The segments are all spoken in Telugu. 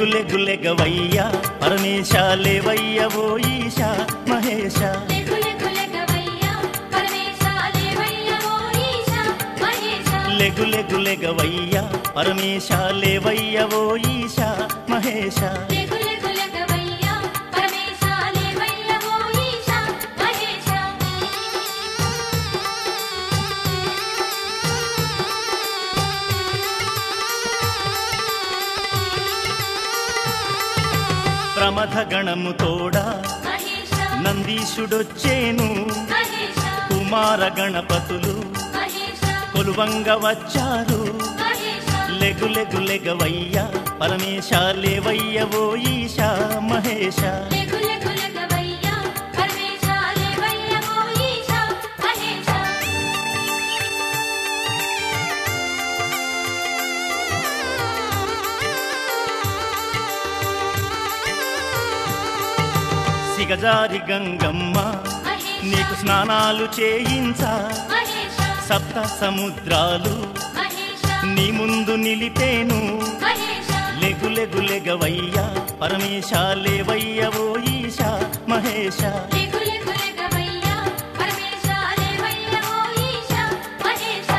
లెగులెగులెగవయ్యా పరమేశ లేవయ్య ఓ ఈశ మహేశ లెగు లెగు లెగవయ్యా పరమేశ లేవయ్య ఓ ఈశ మహేశ లెగులెగులెగవయ్యా పరమేశ లేవయ్య ఓ ఈశ మహేశ లెగు లెగు లెగవయ్యా పరమేశ లేవయ్య ఓ ఈశ మహేశ ప్రమథ గణము తోడా మహేశ నందీశుడొచ్చేను మహేశ కుమార గణపతులు మహేశ కొలువంగ వచ్చారు మహేశ లెగులెగులెగవయ్యా పరమేశ లేవయ్య ఓ ఈశ మహేశ లెగు లెగు లెగవయ్యా పరమేశ లేవయ్య ఓ ఈశ మహేశ సిగజారి గంగమ్మ మహేశ నీకు స్నానాలు చేయించా మహేశ సప్త సముద్రాలు మహేశ నీ ముందు నిలిపేను మహేశ లెగులెగులెగవయ్యా పరమేశ లేవయ్య ఓ ఈశ మహేశ లెగు లెగు లెగవయ్యా పరమేశ లేవయ్య ఓ ఈశ మహేశ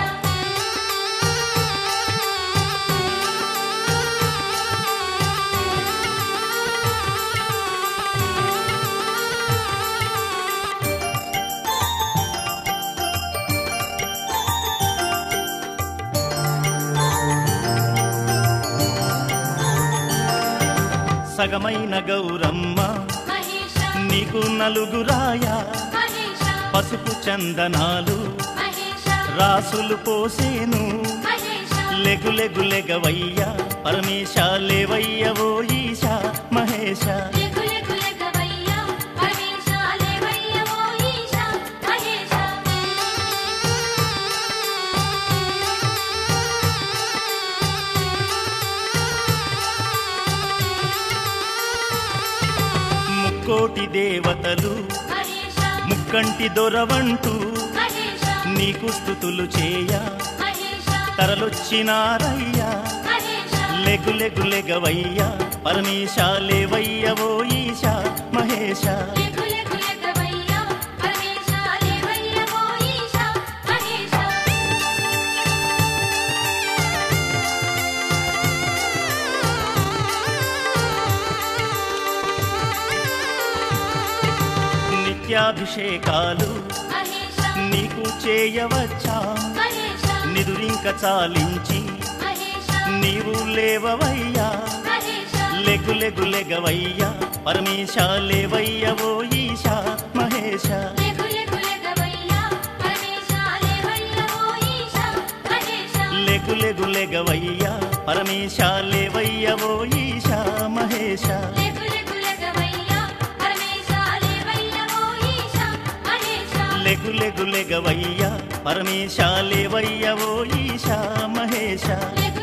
సగమైన గౌరమ్మ మహేశ నీకు నలుగురాయా మహేశ పసుపు చందనాలు మహేశ రాసులు పోసేను మహేశ లెగులెగులెగవయ్యా పరమేశ లేవయ్య ఓ ఈశ మహేశ లెగు లెగు లెగవయ్యా పరమేశ లేవయ్య ఓ ఈశ మహేశ ముక్కోటి దేవతలు మహేశ ముక్కంటి దొరవంటూ మహేశ నీకు స్థుతులు చేయ మహేశ తరలొచ్చినారయ్యా మహేశ లెగులెగులెగవయ్యా పరమేశ లేవయ్య ఓ ఈశ మహేశ లెగు లెగు లెగవయ్యా పరమేశ లేవయ్య ఓ ఈశ మహేశ నిత్యాభిషేకాలు మహేశ నీకు చేయవచ్చా మహేశ నిదురింక చాలించి మహేశ నీవు లేవవయ్యా మహేశ లెగులెగులెగవయ్యా పరమేశ లేవయ్య ఓ ఈశ మహేశ లెగు లెగు లెగవయ్యా పరమేశ లేవయ్య ఓ ఈశ మహేశ లెగులెగులెగవయ్యా పరమేశ లేవయ్య ఓ ఈశ మహేశ లెగు లెగు లెగవయ్యా పరమేశ లేవయ్య ఓ ఈశ మహేశ లెగులెగులెగవయ్యా పరమేశ లేవయ్య ఓ ఈశ మహేశ లెగు